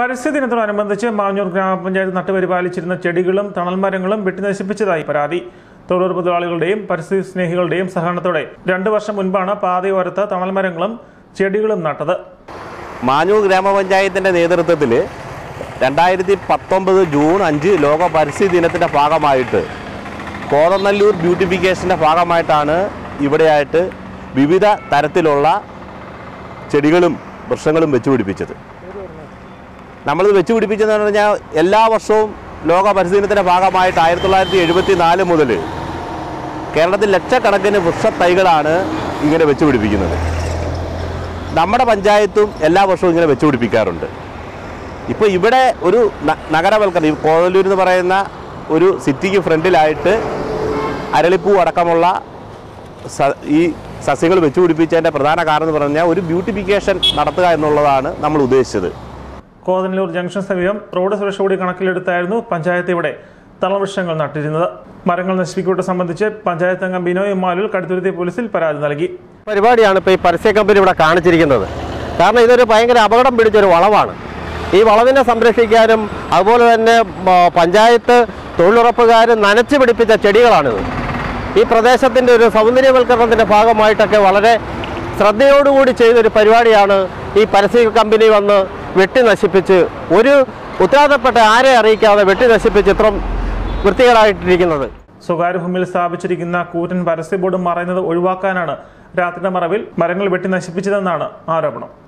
പരിസ്ഥിതി ദിനത്തോടനുബന്ധിച്ച് മാഞ്ഞൂർ ഗ്രാമപഞ്ചായത്ത് നട്ടുപരിപാലിച്ചിരുന്ന ചെടികളും തണൽമരങ്ങളും വെട്ടിനശിപ്പിച്ചതായി പരാതി തൊഴിലുറപ്പ് തൊഴിലാളികളുടെയും പരിസ്ഥിതി സ്നേഹികളുടെയും സഹകരണത്തോടെ രണ്ടു വർഷം മുൻപാണ് പാതയോരത്ത് തണൽമരങ്ങളും ചെടികളും നട്ടത് മാഞ്ഞൂർ ഗ്രാമപഞ്ചായത്തിൻ്റെ നേതൃത്വത്തിൽ രണ്ടായിരത്തി പത്തൊമ്പത് ജൂൺ അഞ്ച് ലോക പരിസ്ഥിതി ദിനത്തിൻ്റെ ഭാഗമായിട്ട് കോതനല്ലൂർ ബ്യൂട്ടിഫിക്കേഷൻ്റെ ഭാഗമായിട്ടാണ് ഇവിടെയായിട്ട് വിവിധ തരത്തിലുള്ള ചെടികളും വൃക്ഷങ്ങളും വെച്ചുപിടിപ്പിച്ചത് നമ്മളിത് വെച്ചുപിടിപ്പിച്ചതെന്ന് പറഞ്ഞാൽ എല്ലാ വർഷവും ലോക പരിസ്ഥിതി ദിനത്തിൻ്റെ ഭാഗമായിട്ട് ആയിരത്തി തൊള്ളായിരത്തി എഴുപത്തി നാല് മുതൽ കേരളത്തിൽ ലക്ഷക്കണക്കിന് വൃക്ഷത്തൈകളാണ് ഇങ്ങനെ വെച്ചുപിടിപ്പിക്കുന്നത് നമ്മുടെ പഞ്ചായത്തും എല്ലാ വർഷവും ഇങ്ങനെ വെച്ചുപിടിപ്പിക്കാറുണ്ട് ഇപ്പോൾ ഇവിടെ ഒരു ന- നഗരവൽക്കരണം ഈ കോതല്ലൂർ എന്ന് പറയുന്ന ഒരു സിറ്റിക്ക് ഫ്രണ്ടിലായിട്ട് അരളിപ്പൂ അടക്കമുള്ള സ- ഈ സസ്യങ്ങൾ വെച്ചുപിടിപ്പിച്ചതിൻ്റെ പ്രധാന കാരണം എന്ന് പറഞ്ഞാൽ ഒരു ബ്യൂട്ടിഫിക്കേഷൻ നടത്തുക എന്നുള്ളതാണ് നമ്മൾ ഉദ്ദേശിച്ചത് കോതനല്ലൂർ ജംഗ്ഷൻ സമീപം റോഡ് സുരക്ഷ കൂടി കണക്കിലെടുത്തായിരുന്നു പഞ്ചായത്ത് ഇവിടെ തളവൃക്ഷങ്ങൾ നട്ടിരുന്നത് മരങ്ങൾ നശിപ്പിക്കുന്നത് സംബന്ധിച്ച് പഞ്ചായത്ത് അംഗം ബിനോയ് മാലുൽ കടുത്തുരുത്തി പോലീസിൽ പരാതി നൽകി പരിപാടിയാണ് ഇപ്പോൾ ഈ പരസ്യ കമ്പനി ഇവിടെ കാണിച്ചിരിക്കുന്നത് കാരണം ഇതൊരു ഭയങ്കര അപകടം പിടിച്ചൊരു വളവാണ് ഈ വളവിനെ സംരക്ഷിക്കാനും അതുപോലെ തന്നെ ആ, പഞ്ചായത്ത് തൊഴിലുറപ്പുകാർ നനച്ചു പിടിപ്പിച്ച ചെടികളാണിത് ഈ പ്രദേശത്തിൻ്റെ ഒരു സൗന്ദര്യവൽക്കരണത്തിൻ്റെ ഭാഗമായിട്ടൊക്കെ വളരെ ശ്രദ്ധയോടുകൂടി ചെയ്തൊരു പരിപാടിയാണ് ഈ പരസ്യ കമ്പനി വന്ന് വെട്ടി നശിപ്പിച്ച് ഒരു ഉത്തരവാദപ്പെട്ട ആരെ അറിയിക്കാതെ വെട്ടി നശിപ്പിച്ച് ഇത്രയും വൃത്തികേടായിട്ടിരിക്കുന്നത് സ്വകാര്യ ഭൂമിയിൽ സ്ഥാപിച്ചിരിക്കുന്ന കൂറ്റൻ പരസ്യ ബോർഡ് മറയുന്നത് ഒഴിവാക്കാനാണ് രാത്രിയുടെ മറവിൽ മരങ്ങൾ വെട്ടി നശിപ്പിച്ചതെന്നാണ് ആരോപണം